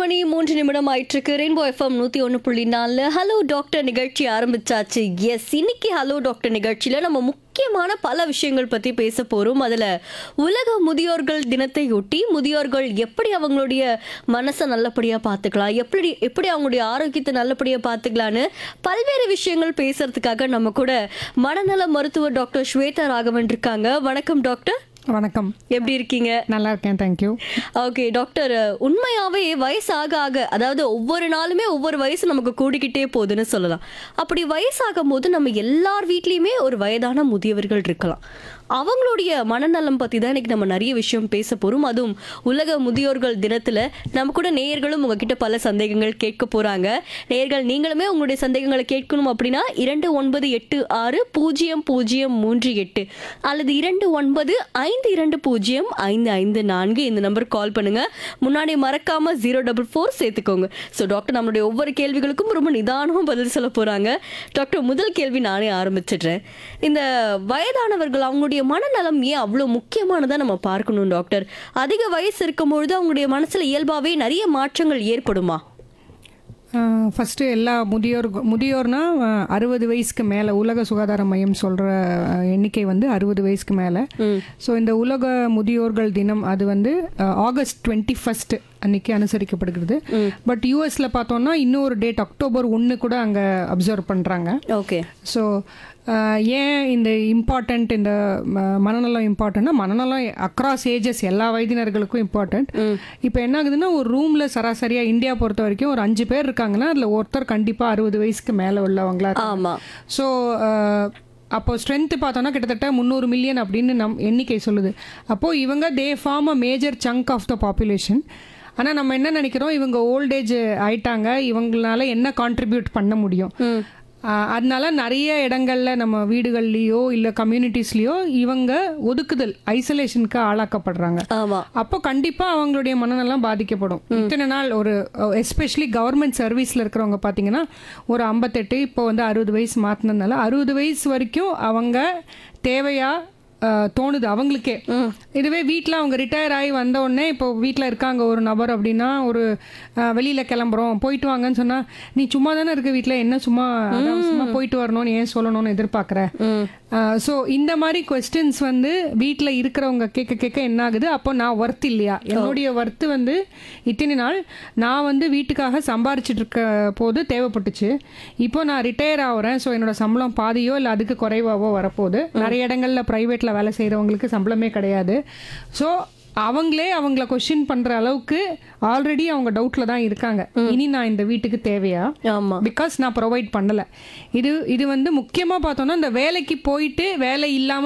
மணி மூன்று நிமிடம் ஆயிட்டிருக்கு ரெயின்போ எஃப்எம் நூற்றி ஒன்று புள்ளி நாலு ஹலோ டாக்டர் நிகழ்ச்சி ஆரம்பிச்சாச்சு எஸ் இன்னைக்கு ஹலோ டாக்டர் நிகழ்ச்சியில் நம்ம முக்கியமான பல விஷயங்கள் பற்றி பேச போகிறோம் அதில் உலக முதியோர்கள் தினத்தையொட்டி முதியோர்கள் எப்படி அவங்களுடைய மனசை நல்லபடியாக பார்த்துக்கலாம் எப்படி எப்படி அவங்களுடைய ஆரோக்கியத்தை நல்லபடியாக பார்த்துக்கலான்னு பல்வேறு விஷயங்கள் பேசுறதுக்காக நம்ம கூட மனநல மருத்துவர் டாக்டர் ஸ்வேதா ராகவன் இருக்காங்க வணக்கம் டாக்டர் வணக்கம் எப்படி இருக்கீங்க நல்லா இருக்கேன் தேங்க்யூ ஓகே டாக்டர் உண்மையாவே வயசு ஆக ஆக அதாவது ஒவ்வொரு நாளுமே ஒவ்வொரு வயசு நமக்கு கூடிக்கிட்டே போகுதுன்னு சொல்லலாம் அப்படி வயசாகும் போது நம்ம எல்லார் வீட்லேயுமே ஒரு வயதான முதியவர்கள் இருக்கலாம் அவங்களுடைய மனநலம் பற்றி தான் இன்னைக்கு நம்ம நிறைய விஷயம் பேச போகிறோம் அதுவும் உலக முதியோர்கள் தினத்தில் நம்ம கூட நேயர்களும் உங்ககிட்ட பல சந்தேகங்கள் கேட்க போகிறாங்க நேயர்கள் நீங்களுமே உங்களுடைய சந்தேகங்களை கேட்கணும் அப்படின்னா இரண்டு ஒன்பது எட்டு ஆறு பூஜ்ஜியம் பூஜ்ஜியம் மூன்று எட்டு அல்லது இரண்டு ஒன்பது ஐந்து இரண்டு பூஜ்ஜியம் ஐந்து ஐந்து நான்கு இந்த நம்பருக்கு கால் பண்ணுங்க முன்னாடி மறக்காம ஜீரோ டபுள் ஃபோர் சேர்த்துக்கோங்க ஸோ டாக்டர் நம்மளுடைய ஒவ்வொரு கேள்விகளுக்கும் ரொம்ப நிதானமாக பதில் சொல்ல போறாங்க டாக்டர் முதல் கேள்வி நானே ஆரம்பிச்சிடுறேன் இந்த வயதானவர்கள் அவங்களுடைய மனநலம் ஏன் அவ்வளோ முக்கியமானதா நம்ம பார்க்கணும் டாக்டர் அதிக வயசு இருக்கும் பொழுது அவங்களுடைய மனசுல இயல்பாவே நிறைய மாற்றங்கள் ஏற்படுமா ஃபஸ்ட்டு எல்லா முதியோர் முதியோர்னா அஹ், அறுபது வயசுக்கு மேலே உலக சுகாதார மையம் சொல்கிற எண்ணிக்கை வந்து அறுபது வயசுக்கு மேலே ஸோ இந்த உலக முதியோர்கள் தினம் அது வந்து அஹ், ஆகஸ்ட் டுவெண்ட்டி ஃபஸ்ட் அன்னைக்கு அனுசரிக்கப்படுகிறது பட் யூஎஸில் பார்த்தோம்னா இன்னொரு டேட் அக்டோபர் ஒன்று கூட அங்கே அப்சர்வ் பண்ணுறாங்க ஓகே ஸோ ஏன் இந்த இம்பார்ட்டண்ட் இந்த ம- மனநலம் இம்பார்ட்டன்ட்னா மனநலம் அக்ராஸ் ஏஜஸ் எல்லா வயதினர்களுக்கும் இம்பார்ட்டன்ட் இப்போ என்ன ஆகுதுன்னா ஒரு ரூம்ல சராசரியா இந்தியா பொறுத்த வரைக்கும் ஒரு அஞ்சு பேர் இருக்காங்கன்னா அதுல ஒருத்தர் கண்டிப்பா அறுபது வயசுக்கு மேல உள்ளவங்களா ஆமா ஸோ அப்போ ஸ்ட்ரென்த் பார்த்தோன்னா கிட்டத்தட்ட முந்நூறு மில்லியன் அப்படின்னு நம் எண்ணிக்கை சொல்லுது அப்போ இவங்க they form a major chunk of the population ஆனால் நம்ம என்ன நினைக்கிறோம் இவங்க ஓல்டேஜ் ஆயிட்டாங்க இவங்களால என்ன கான்ட்ரிபியூட் பண்ண முடியும் ஆஹ் அதனால நிறைய இடங்கள்ல நம்ம வீடுகள்லயோ இல்ல கம்யூனிட்டிஸ்லயோ இவங்க ஒதுக்குதல் ஐசோலேஷனுக்கு ஆளாக்கப்படுறாங்க ஆமா அப்போ கண்டிப்பா அவங்களுடைய மனநலம் பாதிக்கப்படும் இத்தனை நாள் ஒரு எஸ்பெஷலி கவர்மெண்ட் சர்வீஸ்ல இருக்கிறவங்க பாத்தீங்கன்னா ஒரு ஐம்பத்தெட்டு இப்போ வந்து அறுபது வயசு மாத்தினதுனால அறுபது வயசு வரைக்கும் அவங்க தேவையா அஹ், தோணுது அவங்களுக்கே இதுவே வீட்டில் அவங்க ரிட்டையர் ஆகி வந்த உடனே இப்போ வீட்டில் இருக்காங்க ஒரு நபர் அப்படின்னா ஒரு அஹ், வெளியில கிளம்புறோம் போயிட்டு வாங்கன்னு சொன்னா நீ சும்மா தானே இருக்க வீட்டில் என்ன சும்மா சும்மா போயிட்டு வரணும்னு ஏன் சொல்லணும்னு எதிர்பார்க்குற ஸோ இந்த மாதிரி கொஸ்டின்ஸ் வந்து வீட்டில் இருக்கிறவங்க கேட்க கேட்க என்ன ஆகுது அப்போ நான் ஒர்த் இல்லையா என்னுடைய ஒர்த்து வந்து இத்தனை நாள் நான் வந்து வீட்டுக்காக சம்பாரிச்சிட்டு இருக்க போது தேவைப்பட்டுச்சு இப்போ நான் ரிட்டையர் ஆகுறேன் ஸோ என்னோட சம்பளம் பாதியோ இல்லை அதுக்கு குறைவாவோ வரப்போகுது நிறைய இடங்கள்ல ப்ரைவேட்டில் வேலை செய்கிறவங்களுக்கு சம்பளமே கிடையாது ஸோ அவங்களே அவங்கள கொஸ்டின் பண்ற அளவுக்கு ஆல்ரெடி அவங்க டவுட்ல தான் இருக்காங்க இனி நான் இந்த வீட்டுக்கு தேவையா ஆமா பிகாஸ் நான் ப்ரொவைட் பண்ணல இது இது வந்து முக்கியமா பார்த்தோம்னா இந்த வேலைக்கு போயிட்டு வேலை இல்லாம